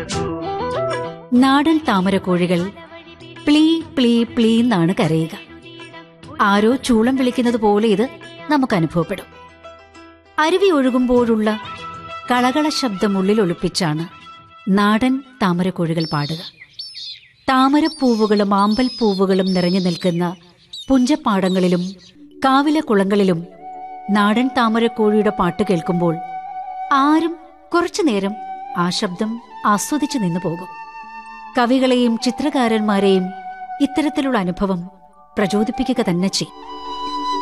നാടൻ താമരക്കോഴികൾ പ്ലീ പ്ലീ പ്ലീ എന്നാണ് കരയുക ആരോ ചൂളം വിളിക്കുന്നത് പോലെ ഇത് നമുക്ക് അനുഭവപ്പെടും അരുവി ഒഴുകുമ്പോഴുള്ള കളകള ശബ്ദം ഉള്ളിൽ ഒളിപ്പിച്ചാണ് നാടൻ താമരക്കോഴികൾ പാടുക താമരപ്പൂവുകളും ആമ്പൽപ്പൂവുകളും നിറഞ്ഞു നിൽക്കുന്ന പുഞ്ചപ്പാടങ്ങളിലും കാവിലെ കുളങ്ങളിലും നാടൻ താമരക്കോഴിയുടെ പാട്ട് കേൾക്കുമ്പോൾ ആരും കുറച്ചു നേരം ആ ശബ്ദം ആസ്വദിച്ചു നിന്നു പോകും കവികളെയും ചിത്രകാരന്മാരെയും ഇത്തരത്തിലുള്ള അനുഭവം പ്രചോദിപ്പിക്കുക തന്നെ ചെയ്യും